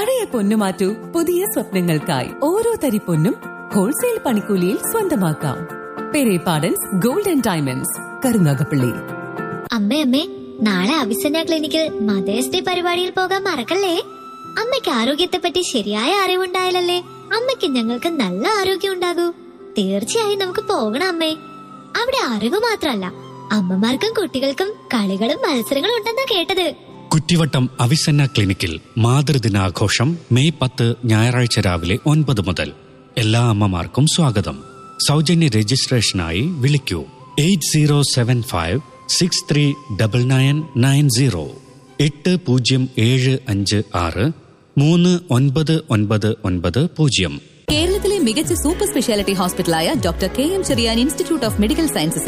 പഴയ പൊന്നു മാറ്റൂ പുതിയ സ്വപ്നങ്ങൾക്കായി ഓരോ തരി പൊന്നും ഹോൾസെയിൽ പണിക്കൂലിയിൽ സ്വന്തമാക്കാം പെരേപാടൻസ് ഗോൾഡൻ ഡയമണ്ട്സ് കരുനാഗപ്പള്ളി അമ്മേ അമ്മേ നാളെ അഭിസന്യ ക്ലിനിക്കിൽ മദേഴ്സ് ഡേ പരിപാടിയിൽ പോകാൻ മറക്കല്ലേ അമ്മയ്ക്ക് ആരോഗ്യത്തെ പറ്റി ശരിയായ അറിവുണ്ടായാലല്ലേ അമ്മയ്ക്ക് ഞങ്ങൾക്ക് നല്ല ആരോഗ്യം ഉണ്ടാകൂ തീർച്ചയായും നമുക്ക് പോകണം അമ്മേ അവിടെ അറിവ് മാത്രല്ല അമ്മമാർക്കും കുട്ടികൾക്കും കളികളും മത്സരങ്ങളും ഉണ്ടെന്നാ കേട്ടത് കുറ്റിവട്ടം അവിസന്ന ക്ലിനിക്കിൽ മാതൃദിനാഘോഷം മെയ് പത്ത് ഞായറാഴ്ച രാവിലെ ഒൻപത് മുതൽ എല്ലാ അമ്മമാർക്കും സ്വാഗതം സൗജന്യ രജിസ്ട്രേഷനായി വിളിക്കൂ eight zero seven five six three double nine nine zero എട്ട് പൂജ്യം ഏഴ് അഞ്ച് ആറ് മൂന്ന് ഒൻപത് ഒൻപത് ഒൻപത് പൂജ്യം കേരളത്തിലെ മികച്ച സൂപ്പർ സ്പെഷ്യാലിറ്റി ഹോസ്പിറ്റലായ doctor K M Cherian institute of medical sciences